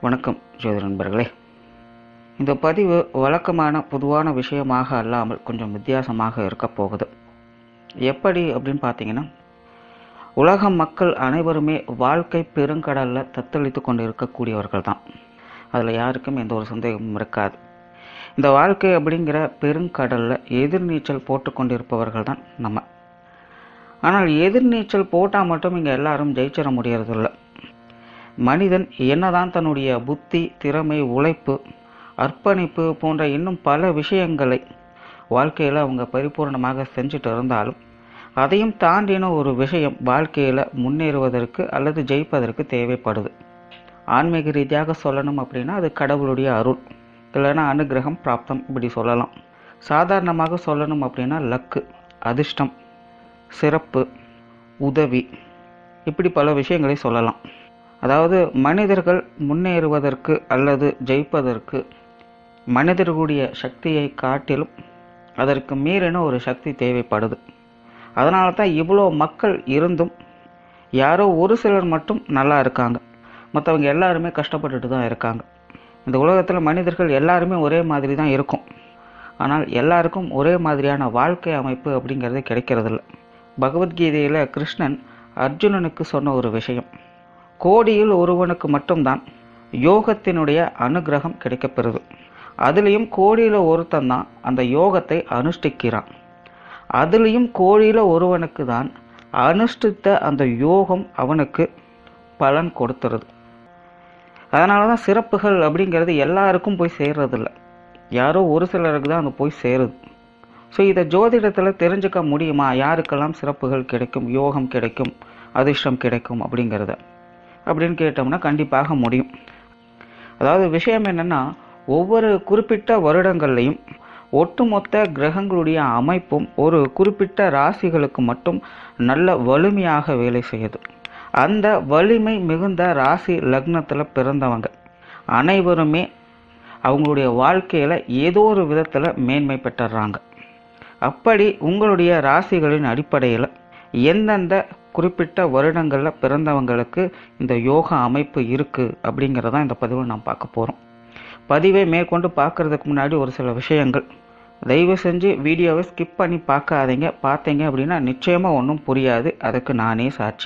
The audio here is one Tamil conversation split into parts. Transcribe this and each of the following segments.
வணக்கம் ஜோதி நண்பர்களே இந்த பதிவு வழக்கமான பொதுவான விஷயமாக அல்லாமல் கொஞ்சம் வித்தியாசமாக இருக்க போகுது எப்படி அப்படின்னு பார்த்தீங்கன்னா உலக மக்கள் அனைவருமே வாழ்க்கை பெருங்கடலில் தத்தளித்து கொண்டு இருக்கக்கூடியவர்கள் தான் அதில் யாருக்கும் எந்த ஒரு சந்தேகமும் இருக்காது இந்த வாழ்க்கை அப்படிங்கிற பெருங்கடலில் எதிர்நீச்சல் போட்டு கொண்டிருப்பவர்கள் தான் நம்ம ஆனால் எதிர்நீச்சல் போட்டால் மட்டும் இங்கே எல்லாரும் ஜெயிச்சிட முடியறதில்ல மனிதன் என்னதான் தன்னுடைய புத்தி திறமை உழைப்பு அர்ப்பணிப்பு போன்ற இன்னும் பல விஷயங்களை வாழ்க்கையில் அவங்க பரிபூர்ணமாக செஞ்சுட்டு இருந்தாலும் அதையும் தாண்டின ஒரு விஷயம் வாழ்க்கையில் முன்னேறுவதற்கு அல்லது ஜெயிப்பதற்கு தேவைப்படுது ஆன்மீக ரீதியாக சொல்லணும் அப்படின்னா அது கடவுளுடைய அருள் இல்லைன்னா அனுகிரகம் பிராப்தம் இப்படி சொல்லலாம் சாதாரணமாக சொல்லணும் அப்படின்னா லக்கு அதிர்ஷ்டம் சிறப்பு உதவி இப்படி பல விஷயங்களை சொல்லலாம் அதாவது மனிதர்கள் முன்னேறுவதற்கு அல்லது ஜெயிப்பதற்கு மனிதர்களுடைய சக்தியை காட்டிலும் அதற்கு மீறின ஒரு சக்தி தேவைப்படுது அதனால தான் இவ்வளோ மக்கள் இருந்தும் யாரோ ஒரு சிலர் மட்டும் நல்லா இருக்காங்க மற்றவங்க எல்லாருமே கஷ்டப்பட்டுட்டு தான் இருக்காங்க இந்த உலகத்தில் மனிதர்கள் எல்லாருமே ஒரே மாதிரி தான் இருக்கும் ஆனால் எல்லாருக்கும் ஒரே மாதிரியான வாழ்க்கை அமைப்பு அப்படிங்கிறது கிடைக்கிறதில்ல பகவத்கீதையில் கிருஷ்ணன் அர்ஜுனனுக்கு சொன்ன ஒரு விஷயம் கோடியில் ஒருவனுக்கு மட்டும்தான் யோகத்தினுடைய அனுகிரகம் கிடைக்கப்பெறுது அதுலேயும் கோடியில் ஒருத்தன் தான் அந்த யோகத்தை அனுஷ்டிக்கிறான் அதுலேயும் கோடியில் ஒருவனுக்கு தான் அனுஷ்டித்த அந்த யோகம் அவனுக்கு பலன் கொடுத்துருது அதனால தான் சிறப்புகள் அப்படிங்கிறது எல்லாருக்கும் போய் சேர்றதில்ல யாரோ ஒரு சிலருக்கு தான் அது போய் சேருது ஸோ இதை ஜோதிடத்தில் தெரிஞ்சுக்க முடியுமா யாருக்கெல்லாம் சிறப்புகள் கிடைக்கும் யோகம் கிடைக்கும் அதிர்ஷ்டம் கிடைக்கும் அப்படிங்கிறத அப்படின்னு கேட்டோம்னா கண்டிப்பாக முடியும் அதாவது விஷயம் என்னென்னா ஒவ்வொரு குறிப்பிட்ட வருடங்கள்லையும் ஒட்டுமொத்த கிரகங்களுடைய அமைப்பும் ஒரு குறிப்பிட்ட ராசிகளுக்கு மட்டும் நல்ல வலிமையாக வேலை செய்யுது அந்த வலிமை மிகுந்த ராசி லக்னத்தில் பிறந்தவங்க அனைவருமே அவங்களுடைய வாழ்க்கையில் ஏதோ ஒரு விதத்தில் மேன்மை பெற்றுறாங்க அப்படி உங்களுடைய ராசிகளின் அடிப்படையில் எந்தெந்த குறிப்பிட்ட வருடங்களில் பிறந்தவங்களுக்கு இந்த யோகா அமைப்பு இருக்குது அப்படிங்கிறதான் இந்த பதிவில் நாம் பார்க்க போகிறோம் பதிவை மேற்கொண்டு பார்க்குறதுக்கு முன்னாடி ஒரு சில விஷயங்கள் தயவு செஞ்சு வீடியோவை ஸ்கிப் பண்ணி பார்க்காதீங்க பார்த்தீங்க அப்படின்னா நிச்சயமாக ஒன்றும் புரியாது அதுக்கு நானே சாட்சி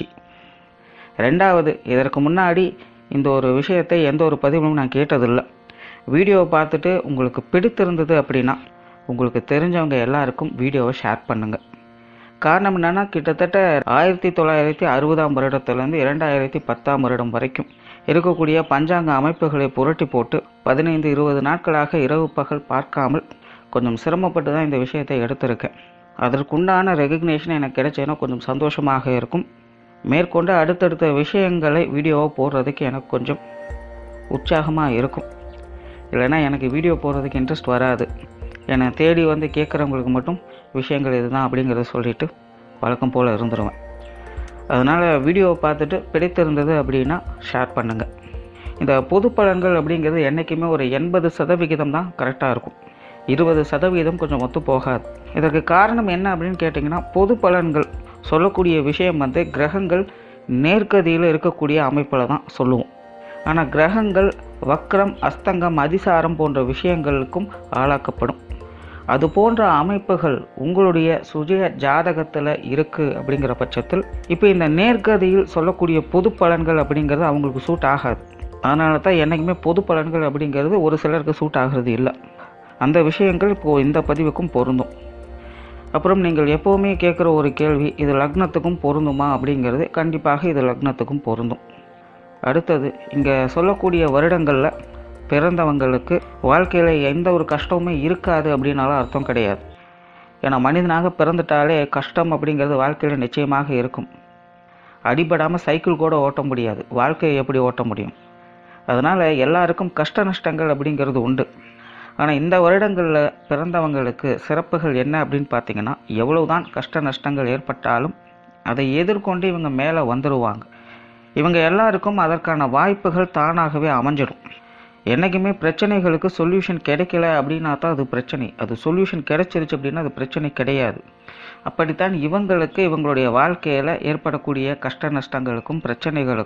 ரெண்டாவது இதற்கு முன்னாடி இந்த ஒரு விஷயத்தை எந்த ஒரு பதிவிலும் நான் கேட்டதில்லை வீடியோவை பார்த்துட்டு உங்களுக்கு பிடித்திருந்தது அப்படின்னா உங்களுக்கு தெரிஞ்சவங்க எல்லாருக்கும் வீடியோவை ஷேர் பண்ணுங்கள் காரணம் என்னென்னா கிட்டத்தட்ட ஆயிரத்தி தொள்ளாயிரத்தி அறுபதாம் வருடத்துலேருந்து இரண்டாயிரத்தி பத்தாம் வருடம் வரைக்கும் இருக்கக்கூடிய பஞ்சாங்க அமைப்புகளை புரட்டி போட்டு பதினைந்து இருபது நாட்களாக இரவு பகல் பார்க்காமல் கொஞ்சம் சிரமப்பட்டு தான் இந்த விஷயத்தை எடுத்திருக்கேன் அதற்குண்டான ரெகக்னேஷன் எனக்கு கிடைச்சேன்னா கொஞ்சம் சந்தோஷமாக இருக்கும் மேற்கொண்டு அடுத்தடுத்த விஷயங்களை வீடியோவை போடுறதுக்கு எனக்கு கொஞ்சம் உற்சாகமாக இருக்கும் இல்லைன்னா எனக்கு வீடியோ போடுறதுக்கு இன்ட்ரெஸ்ட் வராது என்னை தேடி வந்து கேட்குறவங்களுக்கு மட்டும் விஷயங்கள் இதுதான் அப்படிங்கிறத சொல்லிவிட்டு வழக்கம் போல் இருந்துருவேன் அதனால் வீடியோவை பார்த்துட்டு பிடித்திருந்தது அப்படின்னா ஷேர் பண்ணுங்கள் இந்த பொது பலன்கள் அப்படிங்கிறது என்றைக்குமே ஒரு எண்பது சதவிகிதம் தான் கரெக்டாக இருக்கும் இருபது சதவீதம் கொஞ்சம் ஒத்து போகாது இதற்கு காரணம் என்ன அப்படின்னு கேட்டிங்கன்னா பொது பலன்கள் சொல்லக்கூடிய விஷயம் வந்து கிரகங்கள் நேர்கதியில் இருக்கக்கூடிய அமைப்பில் தான் சொல்லுவோம் ஆனால் கிரகங்கள் வக்ரம் அஸ்தங்கம் அதிசாரம் போன்ற விஷயங்களுக்கும் ஆளாக்கப்படும் அது போன்ற அமைப்புகள் உங்களுடைய சுய ஜாதகத்தில் இருக்குது அப்படிங்கிற பட்சத்தில் இப்போ இந்த நேர்கதியில் சொல்லக்கூடிய பொது பலன்கள் அப்படிங்கிறது அவங்களுக்கு சூட் ஆகாது அதனால தான் என்றைக்குமே பொது பலன்கள் அப்படிங்கிறது ஒரு சிலருக்கு சூட் ஆகிறது இல்லை அந்த விஷயங்கள் இப்போது இந்த பதிவுக்கும் பொருந்தும் அப்புறம் நீங்கள் எப்போவுமே கேட்குற ஒரு கேள்வி இது லக்னத்துக்கும் பொருந்துமா அப்படிங்கிறது கண்டிப்பாக இது லக்னத்துக்கும் பொருந்தும் அடுத்தது இங்கே சொல்லக்கூடிய வருடங்களில் பிறந்தவங்களுக்கு வாழ்க்கையில் எந்த ஒரு கஷ்டமுமே இருக்காது அப்படின்னாலும் அர்த்தம் கிடையாது ஏன்னா மனிதனாக பிறந்துட்டாலே கஷ்டம் அப்படிங்கிறது வாழ்க்கையில் நிச்சயமாக இருக்கும் அடிபடாமல் சைக்கிள் கூட ஓட்ட முடியாது வாழ்க்கையை எப்படி ஓட்ட முடியும் அதனால் எல்லாருக்கும் கஷ்ட நஷ்டங்கள் அப்படிங்கிறது உண்டு ஆனால் இந்த வருடங்களில் பிறந்தவங்களுக்கு சிறப்புகள் என்ன அப்படின்னு பார்த்தீங்கன்னா எவ்வளவுதான் கஷ்ட நஷ்டங்கள் ஏற்பட்டாலும் அதை எதிர்கொண்டு இவங்க மேலே வந்துடுவாங்க இவங்க எல்லாருக்கும் அதற்கான வாய்ப்புகள் தானாகவே அமைஞ்சிடும் என்றைக்குமே பிரச்சனைகளுக்கு சொல்யூஷன் கிடைக்கல அப்படின்னா தான் அது பிரச்சனை அது சொல்யூஷன் கிடைச்சிருச்சு அப்படின்னா அது பிரச்சனை கிடையாது அப்படித்தான் இவங்களுக்கு இவங்களுடைய வாழ்க்கையில் ஏற்படக்கூடிய கஷ்ட நஷ்டங்களுக்கும் பிரச்சனைகளுக்கும்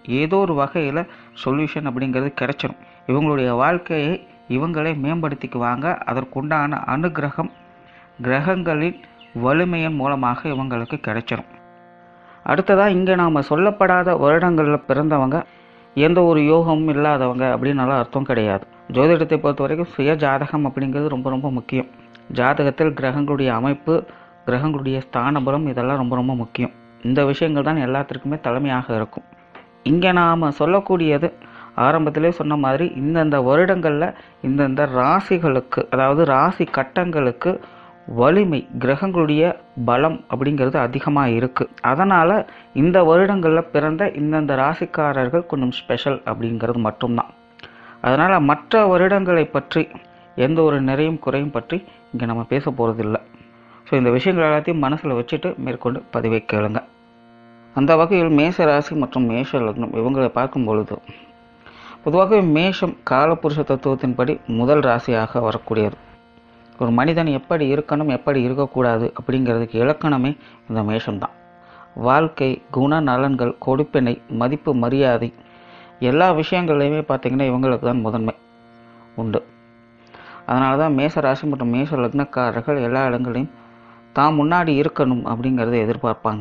ஏதோ ஒரு வகையில் சொல்யூஷன் அப்படிங்கிறது கிடைச்சிடும் இவங்களுடைய வாழ்க்கையை இவங்களே மேம்படுத்திக்குவாங்க அதற்குண்டான அனுகிரகம் கிரகங்களின் வலிமையின் மூலமாக இவங்களுக்கு கிடைச்சிடும் அடுத்ததாக இங்கே நாம் சொல்லப்படாத வருடங்களில் பிறந்தவங்க எந்த ஒரு யோகமும் இல்லாதவங்க அப்படின்னால அர்த்தம் கிடையாது ஜோதிடத்தை பொறுத்த வரைக்கும் சுய ஜாதகம் அப்படிங்கிறது ரொம்ப ரொம்ப முக்கியம் ஜாதகத்தில் கிரகங்களுடைய அமைப்பு கிரகங்களுடைய ஸ்தானபலம் இதெல்லாம் ரொம்ப ரொம்ப முக்கியம் இந்த விஷயங்கள் தான் எல்லாத்திற்குமே தலைமையாக இருக்கும் இங்கே நாம் சொல்லக்கூடியது ஆரம்பத்திலே சொன்ன மாதிரி இந்தந்த வருடங்களில் இந்தந்த ராசிகளுக்கு அதாவது ராசி கட்டங்களுக்கு வலிமை கிரகங்களுடைய பலம் அப்படிங்கிறது அதிகமாக இருக்குது அதனால் இந்த வருடங்களில் பிறந்த இந்தந்த ராசிக்காரர்கள் கொஞ்சம் ஸ்பெஷல் அப்படிங்கிறது மட்டும்தான் அதனால் மற்ற வருடங்களை பற்றி எந்த ஒரு நிறையும் குறையும் பற்றி இங்கே நம்ம பேச போகிறதில்ல ஸோ இந்த விஷயங்கள் எல்லாத்தையும் மனசில் வச்சுட்டு மேற்கொண்டு பதிவை கேளுங்க அந்த வகையில் மேஷ ராசி மற்றும் மேஷ லக்னம் இவங்களை பார்க்கும் பொழுது பொதுவாகவே மேஷம் காலபுருஷ தத்துவத்தின்படி முதல் ராசியாக வரக்கூடியது ஒரு மனிதன் எப்படி இருக்கணும் எப்படி இருக்கக்கூடாது அப்படிங்கிறதுக்கு இலக்கணமே இந்த மேஷம்தான் வாழ்க்கை குண நலன்கள் கொடுப்பினை மதிப்பு மரியாதை எல்லா விஷயங்கள்லையுமே பார்த்திங்கன்னா இவங்களுக்கு தான் முதன்மை உண்டு அதனால தான் மேஷ ராசி மற்றும் மேஷ லக்னக்காரர்கள் எல்லா இடங்களையும் தான் முன்னாடி இருக்கணும் அப்படிங்கிறத எதிர்பார்ப்பாங்க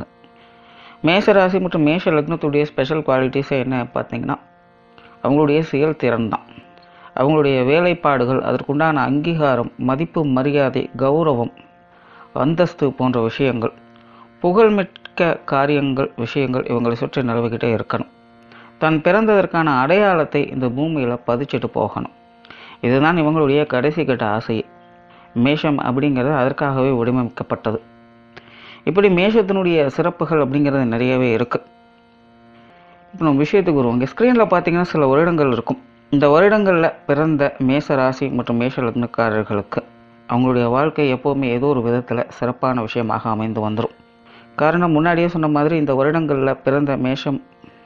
மேஷ ராசி மற்றும் மேஷ லக்னத்துடைய ஸ்பெஷல் குவாலிட்டிஸே என்ன பார்த்தீங்கன்னா அவங்களுடைய செயல்திறன் தான் அவங்களுடைய வேலைப்பாடுகள் அதற்குண்டான அங்கீகாரம் மதிப்பு மரியாதை கௌரவம் அந்தஸ்து போன்ற விஷயங்கள் புகழ்மிக்க காரியங்கள் விஷயங்கள் இவங்களை சுற்றி நிலவிக்கிட்டே இருக்கணும் தான் பிறந்ததற்கான அடையாளத்தை இந்த பூமியில் பதிச்சிட்டு போகணும் இதுதான் இவங்களுடைய கடைசி கட்ட ஆசையே மேஷம் அப்படிங்கிறது அதற்காகவே வடிவமைக்கப்பட்டது இப்படி மேஷத்தினுடைய சிறப்புகள் அப்படிங்கிறது நிறையவே இருக்குது இப்போ நம்ம விஷயத்துக்கு வருவோம் இங்கே ஸ்க்ரீனில் பார்த்தீங்கன்னா சில வருடங்கள் இருக்கும் இந்த வருடங்களில் பிறந்த மேஷ ராசி மற்றும் மேஷ லக்னக்காரர்களுக்கு அவங்களுடைய வாழ்க்கை எப்போவுமே ஏதோ ஒரு விதத்தில் சிறப்பான விஷயமாக அமைந்து வந்துடும் காரணம் முன்னாடியே சொன்ன மாதிரி இந்த வருடங்களில் பிறந்த மேஷம்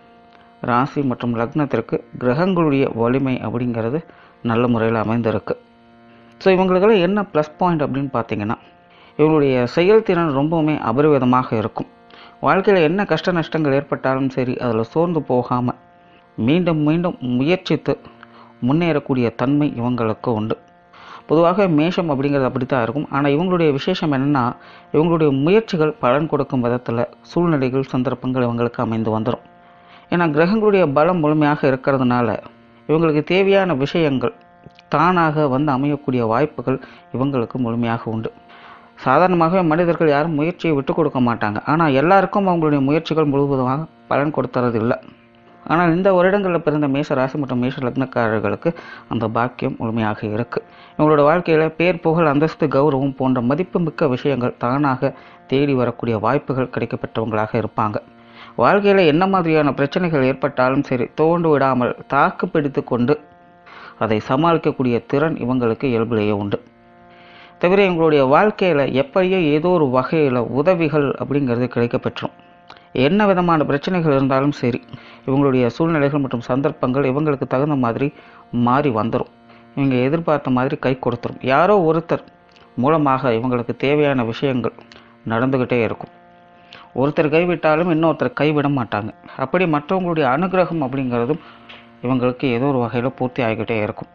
ராசி மற்றும் லக்னத்திற்கு கிரகங்களுடைய வலிமை அப்படிங்கிறது நல்ல முறையில் அமைந்திருக்கு ஸோ இவங்களுக்கெல்லாம் என்ன ப்ளஸ் பாயிண்ட் அப்படின்னு பார்த்தீங்கன்னா இவங்களுடைய செயல்திறன் ரொம்பவுமே அபரிவிதமாக இருக்கும் வாழ்க்கையில் என்ன கஷ்ட நஷ்டங்கள் ஏற்பட்டாலும் சரி அதில் சோர்ந்து போகாமல் மீண்டும் மீண்டும் முயற்சித்து முன்னேறக்கூடிய தன்மை இவங்களுக்கு உண்டு பொதுவாக மேஷம் அப்படிங்கிறது அப்படி தான் இருக்கும் ஆனால் இவங்களுடைய விசேஷம் என்னென்னா இவங்களுடைய முயற்சிகள் பலன் கொடுக்கும் விதத்தில் சூழ்நிலைகள் சந்தர்ப்பங்கள் இவங்களுக்கு அமைந்து வந்துடும் ஏன்னா கிரகங்களுடைய பலம் முழுமையாக இருக்கிறதுனால இவங்களுக்கு தேவையான விஷயங்கள் தானாக வந்து அமையக்கூடிய வாய்ப்புகள் இவங்களுக்கு முழுமையாக உண்டு சாதாரணமாகவே மனிதர்கள் யாரும் முயற்சியை விட்டு கொடுக்க மாட்டாங்க ஆனால் எல்லாருக்கும் அவங்களுடைய முயற்சிகள் முழுவதுமாக பலன் கொடுத்துறது இல்லை ஆனால் இந்த வருடங்களில் பிறந்த மேஷ ராசி மற்றும் மேஷ லக்னக்காரர்களுக்கு அந்த பாக்கியம் முழுமையாக இருக்குது இவங்களோட வாழ்க்கையில் பேர் புகழ் அந்தஸ்து கௌரவம் போன்ற மதிப்புமிக்க விஷயங்கள் தானாக தேடி வரக்கூடிய வாய்ப்புகள் கிடைக்கப்பெற்றவங்களாக இருப்பாங்க வாழ்க்கையில் என்ன மாதிரியான பிரச்சனைகள் ஏற்பட்டாலும் சரி தோண்டு விடாமல் தாக்கு பிடித்து கொண்டு அதை சமாளிக்கக்கூடிய திறன் இவங்களுக்கு இயல்பிலேயே உண்டு தவிர இவங்களுடைய வாழ்க்கையில் எப்படியோ ஏதோ ஒரு வகையில் உதவிகள் அப்படிங்கிறது கிடைக்கப்பெற்றும் என்ன விதமான பிரச்சனைகள் இருந்தாலும் சரி இவங்களுடைய சூழ்நிலைகள் மற்றும் சந்தர்ப்பங்கள் இவங்களுக்கு தகுந்த மாதிரி மாறி வந்துடும் இவங்க எதிர்பார்த்த மாதிரி கை கொடுத்துரும் யாரோ ஒருத்தர் மூலமாக இவங்களுக்கு தேவையான விஷயங்கள் நடந்துக்கிட்டே இருக்கும் ஒருத்தர் கைவிட்டாலும் இன்னொருத்தர் கைவிட மாட்டாங்க அப்படி மற்றவங்களுடைய அனுகிரகம் அப்படிங்கிறதும் இவங்களுக்கு ஏதோ ஒரு வகையில் பூர்த்தி ஆகிக்கிட்டே இருக்கும்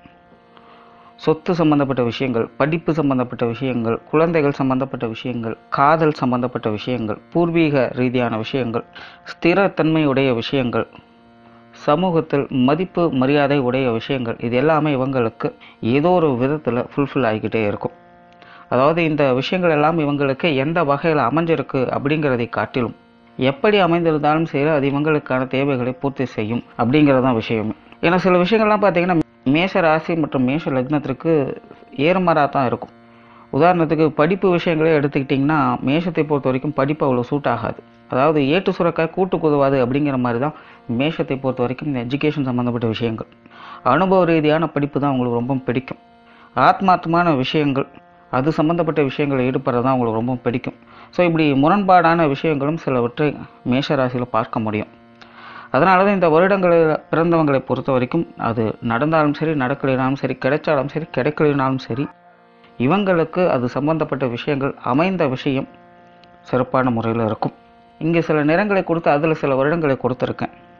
சொத்து சம்பந்தப்பட்ட விஷயங்கள் படிப்பு சம்பந்தப்பட்ட விஷயங்கள் குழந்தைகள் சம்பந்தப்பட்ட விஷயங்கள் காதல் சம்பந்தப்பட்ட விஷயங்கள் பூர்வீக ரீதியான விஷயங்கள் ஸ்திரத்தன்மையுடைய விஷயங்கள் சமூகத்தில் மதிப்பு மரியாதை உடைய விஷயங்கள் இது எல்லாமே இவங்களுக்கு ஏதோ ஒரு விதத்தில் ஃபுல்ஃபில் ஆகிக்கிட்டே இருக்கும் அதாவது இந்த விஷயங்கள் எல்லாம் இவங்களுக்கு எந்த வகையில் அமைஞ்சிருக்கு அப்படிங்கிறதை காட்டிலும் எப்படி அமைந்திருந்தாலும் சரி அது இவங்களுக்கான தேவைகளை பூர்த்தி செய்யும் அப்படிங்கிறது தான் விஷயமே ஏன்னா சில விஷயங்கள்லாம் பார்த்தீங்கன்னா மேஷ ராசி மற்றும் மேஷ லக்னத்திற்கு ஏறுமாறாக தான் இருக்கும் உதாரணத்துக்கு படிப்பு விஷயங்களே எடுத்துக்கிட்டிங்கன்னா மேஷத்தை பொறுத்த வரைக்கும் படிப்பு அவ்வளோ சூட் ஆகாது அதாவது ஏட்டு சுரக்காய் கூட்டு குதுவாது அப்படிங்கிற மாதிரி தான் மேஷத்தை பொறுத்த வரைக்கும் இந்த எஜுகேஷன் சம்மந்தப்பட்ட விஷயங்கள் அனுபவ ரீதியான படிப்பு தான் அவங்களுக்கு ரொம்ப பிடிக்கும் ஆத்மார்த்தமான விஷயங்கள் அது சம்மந்தப்பட்ட விஷயங்களை ஈடுபடுறது தான் அவங்களுக்கு ரொம்ப பிடிக்கும் ஸோ இப்படி முரண்பாடான விஷயங்களும் சிலவற்றை மேஷ ராசியில் பார்க்க முடியும் அதனால தான் இந்த வருடங்களில் பிறந்தவங்களை பொறுத்த வரைக்கும் அது நடந்தாலும் சரி நடக்கலைனாலும் சரி கிடைச்சாலும் சரி கிடைக்கலைனாலும் சரி இவங்களுக்கு அது சம்பந்தப்பட்ட விஷயங்கள் அமைந்த விஷயம் சிறப்பான முறையில் இருக்கும் இங்கே சில நிறங்களை கொடுத்து அதில் சில வருடங்களை கொடுத்துருக்கேன்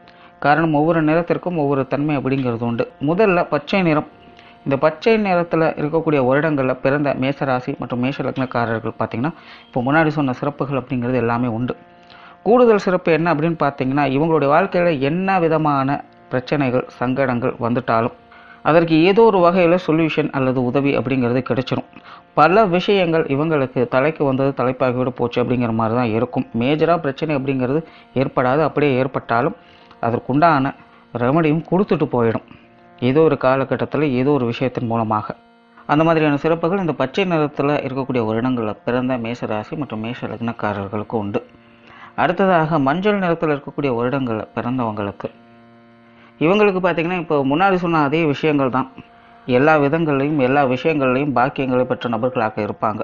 காரணம் ஒவ்வொரு நிறத்திற்கும் ஒவ்வொரு தன்மை அப்படிங்கிறது உண்டு முதல்ல பச்சை நிறம் இந்த பச்சை நிறத்தில் இருக்கக்கூடிய வருடங்களில் பிறந்த மேசராசி மற்றும் மேஷ லக்னக்காரர்கள் பார்த்தீங்கன்னா இப்போ முன்னாடி சொன்ன சிறப்புகள் அப்படிங்கிறது எல்லாமே உண்டு கூடுதல் சிறப்பு என்ன அப்படின்னு பார்த்தீங்கன்னா இவங்களுடைய வாழ்க்கையில் என்ன விதமான பிரச்சனைகள் சங்கடங்கள் வந்துட்டாலும் அதற்கு ஏதோ ஒரு வகையில் சொல்யூஷன் அல்லது உதவி அப்படிங்கிறது கிடைச்சிரும் பல விஷயங்கள் இவங்களுக்கு தலைக்கு வந்தது தலைப்பாகிவிட போச்சு அப்படிங்கிற மாதிரி தான் இருக்கும் மேஜராக பிரச்சனை அப்படிங்கிறது ஏற்படாது அப்படியே ஏற்பட்டாலும் அதற்குண்டான ரெமடியும் கொடுத்துட்டு போயிடும் ஏதோ ஒரு காலகட்டத்தில் ஏதோ ஒரு விஷயத்தின் மூலமாக அந்த மாதிரியான சிறப்புகள் இந்த பச்சை நிறத்தில் இருக்கக்கூடிய வருடங்களில் பிறந்த மேசராசி மற்றும் மேஷ லக்னக்காரர்களுக்கு உண்டு அடுத்ததாக மஞ்சள் நிறத்தில் இருக்கக்கூடிய வருடங்களில் பிறந்தவங்களுக்கு இவங்களுக்கு பார்த்தீங்கன்னா இப்போ முன்னாடி சொன்ன அதே விஷயங்கள் தான் எல்லா விதங்கள்லையும் எல்லா விஷயங்கள்லையும் பாக்கியங்களை பெற்ற நபர்களாக இருப்பாங்க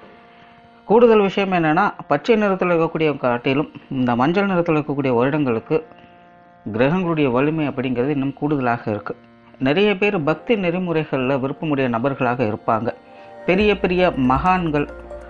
கூடுதல் விஷயம் என்னென்னா பச்சை நிறத்தில் இருக்கக்கூடிய காட்டிலும் இந்த மஞ்சள் நிறத்தில் இருக்கக்கூடிய வருடங்களுக்கு கிரகங்களுடைய வலிமை அப்படிங்கிறது இன்னும் கூடுதலாக இருக்குது நிறைய பேர் பக்தி நெறிமுறைகளில் விருப்பமுடைய நபர்களாக இருப்பாங்க பெரிய பெரிய மகான்கள்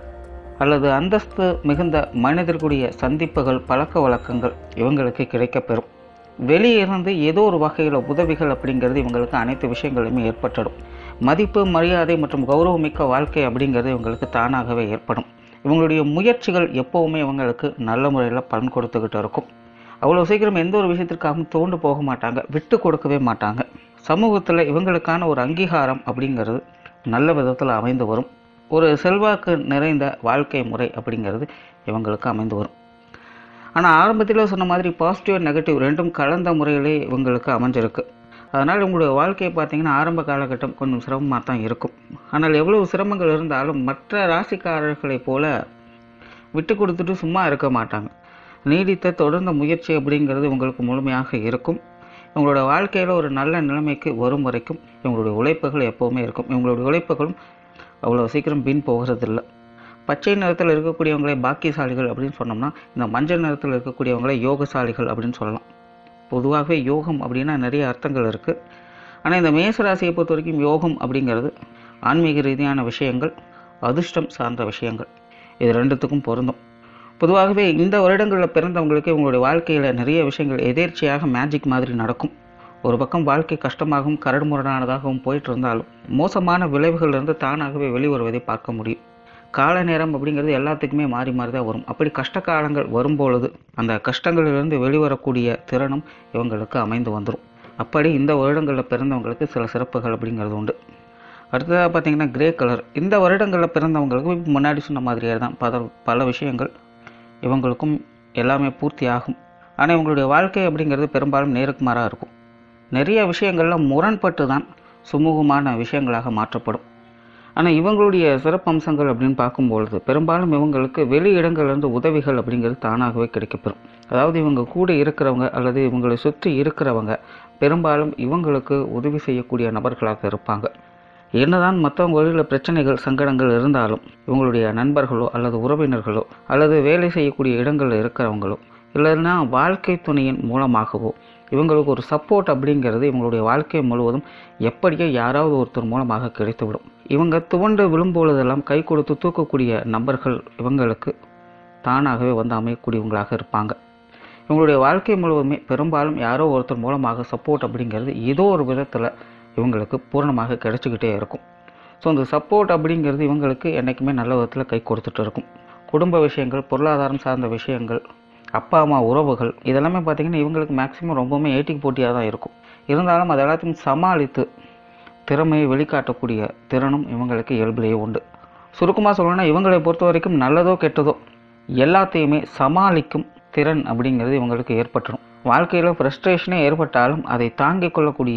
அல்லது அந்தஸ்து மிகுந்த மனிதர்களுடைய சந்திப்புகள் பழக்க வழக்கங்கள் இவங்களுக்கு கிடைக்கப்பெறும் வெளியே இருந்து ஏதோ ஒரு வகையில் உதவிகள் அப்படிங்கிறது இவங்களுக்கு அனைத்து விஷயங்களுமே ஏற்பட்டுடும் மதிப்பு மரியாதை மற்றும் கௌரவமிக்க வாழ்க்கை அப்படிங்கிறது இவங்களுக்கு தானாகவே ஏற்படும் இவங்களுடைய முயற்சிகள் எப்போவுமே இவங்களுக்கு நல்ல முறையில் பலன் கொடுத்துக்கிட்டு இருக்கும் அவ்வளோ சீக்கிரம் எந்த ஒரு விஷயத்திற்காகவும் தோண்டு போக மாட்டாங்க விட்டு கொடுக்கவே மாட்டாங்க சமூகத்தில் இவங்களுக்கான ஒரு அங்கீகாரம் அப்படிங்கிறது நல்ல விதத்தில் அமைந்து வரும் ஒரு செல்வாக்கு நிறைந்த வாழ்க்கை முறை அப்படிங்கிறது இவங்களுக்கு அமைந்து வரும் ஆனால் ஆரம்பத்தில் சொன்ன மாதிரி பாசிட்டிவ் அண்ட் நெகட்டிவ் ரெண்டும் கலந்த முறையிலே இவங்களுக்கு அமைஞ்சிருக்கு அதனால் உங்களுடைய வாழ்க்கையை பார்த்தீங்கன்னா ஆரம்ப காலகட்டம் கொஞ்சம் சிரமமாக தான் இருக்கும் ஆனால் எவ்வளவு சிரமங்கள் இருந்தாலும் மற்ற ராசிக்காரர்களைப் போல விட்டு கொடுத்துட்டு சும்மா இருக்க மாட்டாங்க நீடித்த தொடர்ந்த முயற்சி அப்படிங்கிறது உங்களுக்கு முழுமையாக இருக்கும் இவங்களோட வாழ்க்கையில் ஒரு நல்ல நிலைமைக்கு வரும் வரைக்கும் இவங்களுடைய உழைப்புகள் எப்போவுமே இருக்கும் இவங்களுடைய உழைப்புகளும் அவ்வளோ சீக்கிரம் பின் போகிறதில்ல பச்சை நிறத்தில் இருக்கக்கூடியவங்களே பாக்கியசாலிகள் அப்படின்னு சொன்னோம்னா இந்த மஞ்சள் நிறத்தில் இருக்கக்கூடியவங்களே யோகசாலிகள் அப்படின்னு சொல்லலாம் பொதுவாகவே யோகம் அப்படின்னா நிறைய அர்த்தங்கள் இருக்குது ஆனால் இந்த மேசராசியை பொறுத்த வரைக்கும் யோகம் அப்படிங்கிறது ஆன்மீக ரீதியான விஷயங்கள் அதிர்ஷ்டம் சார்ந்த விஷயங்கள் இது ரெண்டுத்துக்கும் பொருந்தும் பொதுவாகவே இந்த வருடங்களில் பிறந்தவங்களுக்கு இவங்களுடைய வாழ்க்கையில் நிறைய விஷயங்கள் எதேர்ச்சியாக மேஜிக் மாதிரி நடக்கும் ஒரு பக்கம் வாழ்க்கை கஷ்டமாகவும் கரடுமுரடானதாகவும் போயிட்டு இருந்தாலும் மோசமான விளைவுகளிலிருந்து தானாகவே வெளிவருவதை பார்க்க முடியும் கால நேரம் அப்படிங்கிறது எல்லாத்துக்குமே மாறி மாறி தான் வரும் அப்படி கஷ்ட காலங்கள் வரும்பொழுது அந்த கஷ்டங்களிலிருந்து வெளிவரக்கூடிய திறனும் இவங்களுக்கு அமைந்து வந்துடும் அப்படி இந்த வருடங்களில் பிறந்தவங்களுக்கு சில சிறப்புகள் அப்படிங்கிறது உண்டு அடுத்ததாக பார்த்தீங்கன்னா கிரே கலர் இந்த வருடங்களில் பிறந்தவங்களுக்கு இப்ப முன்னாடி சொன்ன மாதிரியே தான் பல பல விஷயங்கள் இவங்களுக்கும் எல்லாமே பூர்த்தி ஆகும் ஆனால் இவங்களுடைய வாழ்க்கை அப்படிங்கிறது பெரும்பாலும் நேருக்கு மாறாக இருக்கும் நிறைய விஷயங்கள்ல முரண்பட்டு தான் சுமூகமான விஷயங்களாக மாற்றப்படும் ஆனால் இவங்களுடைய சிறப்பம்சங்கள் அப்படின்னு பார்க்கும்பொழுது பெரும்பாலும் இவங்களுக்கு வெளி இடங்கள்லேருந்து உதவிகள் அப்படிங்கிறது தானாகவே கிடைக்கப்பெறும் அதாவது இவங்க கூட இருக்கிறவங்க அல்லது இவங்களை சுற்றி இருக்கிறவங்க பெரும்பாலும் இவங்களுக்கு உதவி செய்யக்கூடிய நபர்களாக இருப்பாங்க என்னதான் மற்றவங்க வழியில் பிரச்சனைகள் சங்கடங்கள் இருந்தாலும் இவங்களுடைய நண்பர்களோ அல்லது உறவினர்களோ அல்லது வேலை செய்யக்கூடிய இடங்களில் இருக்கிறவங்களோ இல்லைன்னா வாழ்க்கை துணையின் மூலமாகவோ இவங்களுக்கு ஒரு சப்போர்ட் அப்படிங்கிறது இவங்களுடைய வாழ்க்கை முழுவதும் எப்படியோ யாராவது ஒருத்தர் மூலமாக கிடைத்துவிடும் இவங்க துவண்டு விழும்பொழுதெல்லாம் கை கொடுத்து தூக்கக்கூடிய நபர்கள் இவங்களுக்கு தானாகவே வந்து அமையக்கூடியவங்களாக இருப்பாங்க இவங்களுடைய வாழ்க்கை முழுவதுமே பெரும்பாலும் யாரோ ஒருத்தர் மூலமாக சப்போர்ட் அப்படிங்கிறது ஏதோ ஒரு விதத்தில் இவங்களுக்கு பூரணமாக கிடைச்சிக்கிட்டே இருக்கும் ஸோ அந்த சப்போர்ட் அப்படிங்கிறது இவங்களுக்கு என்றைக்குமே நல்ல விதத்தில் கை கொடுத்துட்டு இருக்கும் குடும்ப விஷயங்கள் பொருளாதாரம் சார்ந்த விஷயங்கள் அப்பா அம்மா உறவுகள் இதெல்லாமே பார்த்திங்கன்னா இவங்களுக்கு மேக்ஸிமம் ரொம்பவுமே ஏட்டிக்கு போட்டியாக தான் இருக்கும் இருந்தாலும் அது எல்லாத்தையும் சமாளித்து திறமையை வெளிக்காட்டக்கூடிய திறனும் இவங்களுக்கு இயல்பிலேயே உண்டு சுருக்கமாக சொல்லணும்னா இவங்களை பொறுத்த வரைக்கும் நல்லதோ கெட்டதோ எல்லாத்தையுமே சமாளிக்கும் திறன் அப்படிங்கிறது இவங்களுக்கு ஏற்பட்டுரும் வாழ்க்கையில் ஃப்ரஸ்ட்ரேஷனே ஏற்பட்டாலும் அதை தாங்கிக் கொள்ளக்கூடிய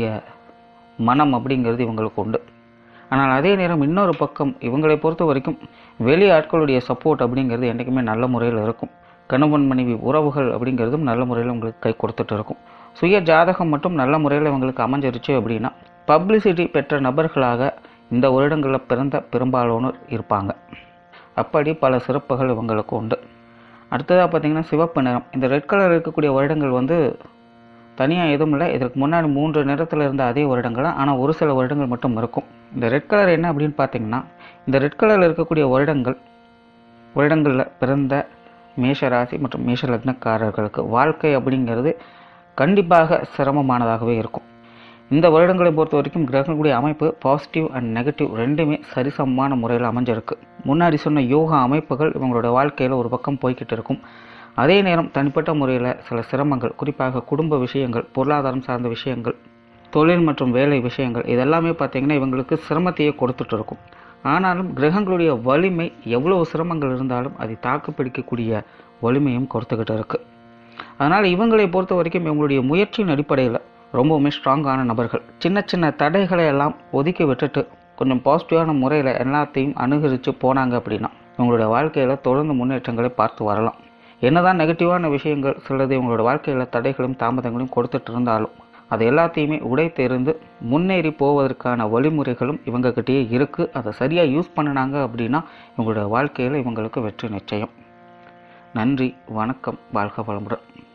மனம் அப்படிங்கிறது இவங்களுக்கு உண்டு ஆனால் அதே நேரம் இன்னொரு பக்கம் இவங்களை பொறுத்த வரைக்கும் வெளி ஆட்களுடைய சப்போர்ட் அப்படிங்கிறது என்றைக்குமே நல்ல முறையில் இருக்கும் கணவன் மனைவி உறவுகள் அப்படிங்கிறதும் நல்ல முறையில் உங்களுக்கு கை கொடுத்துட்டு இருக்கும் சுய ஜாதகம் மட்டும் நல்ல முறையில் இவங்களுக்கு அமைஞ்சிருச்சு அப்படின்னா பப்ளிசிட்டி பெற்ற நபர்களாக இந்த வருடங்களில் பிறந்த பெரும்பாலானோர் இருப்பாங்க அப்படி பல சிறப்புகள் இவங்களுக்கு உண்டு அடுத்ததாக பார்த்தீங்கன்னா சிவப்பு நிறம் இந்த ரெட் கலர் இருக்கக்கூடிய வருடங்கள் வந்து தனியாக எதுவும் இல்லை இதற்கு முன்னாடி மூன்று நிறத்தில் இருந்த அதே வருடங்கள் ஆனால் ஒரு சில வருடங்கள் மட்டும் இருக்கும் இந்த ரெட் கலர் என்ன அப்படின்னு பார்த்தீங்கன்னா இந்த ரெட் கலரில் இருக்கக்கூடிய வருடங்கள் வருடங்களில் பிறந்த மேஷ ராசி மற்றும் மேஷ லக்னக்காரர்களுக்கு வாழ்க்கை அப்படிங்கிறது கண்டிப்பாக சிரமமானதாகவே இருக்கும் இந்த வருடங்களை பொறுத்த வரைக்கும் கிரகங்களுடைய அமைப்பு பாசிட்டிவ் அண்ட் நெகட்டிவ் ரெண்டுமே சரிசமமான முறையில் அமைஞ்சிருக்கு முன்னாடி சொன்ன யோகா அமைப்புகள் இவங்களோட வாழ்க்கையில் ஒரு பக்கம் போய்கிட்டு இருக்கும் அதே நேரம் தனிப்பட்ட முறையில் சில சிரமங்கள் குறிப்பாக குடும்ப விஷயங்கள் பொருளாதாரம் சார்ந்த விஷயங்கள் தொழில் மற்றும் வேலை விஷயங்கள் இதெல்லாமே பார்த்திங்கன்னா இவங்களுக்கு சிரமத்தையே கொடுத்துட்டு இருக்கும் ஆனாலும் கிரகங்களுடைய வலிமை எவ்வளவு சிரமங்கள் இருந்தாலும் அதை தாக்கு பிடிக்கக்கூடிய வலிமையும் கொடுத்துக்கிட்டு இருக்கு அதனால் இவங்களை பொறுத்த வரைக்கும் இவங்களுடைய முயற்சியின் அடிப்படையில் ரொம்பவுமே ஸ்ட்ராங்கான நபர்கள் சின்ன சின்ன தடைகளை எல்லாம் ஒதுக்கி விட்டுட்டு கொஞ்சம் பாசிட்டிவான முறையில் எல்லாத்தையும் அனுகரித்து போனாங்க அப்படின்னா இவங்களுடைய வாழ்க்கையில் தொடர்ந்து முன்னேற்றங்களை பார்த்து வரலாம் என்னதான் நெகட்டிவான விஷயங்கள் சிலது இவங்களோட வாழ்க்கையில் தடைகளும் தாமதங்களையும் கொடுத்துட்டு இருந்தாலும் அது எல்லாத்தையுமே உடைத்தெறிந்து முன்னேறி போவதற்கான வழிமுறைகளும் இவங்ககிட்டயே இருக்குது அதை சரியாக யூஸ் பண்ணினாங்க அப்படின்னா இவங்களோட வாழ்க்கையில் இவங்களுக்கு வெற்றி நிச்சயம் நன்றி வணக்கம் வாழ்க வளமுடன்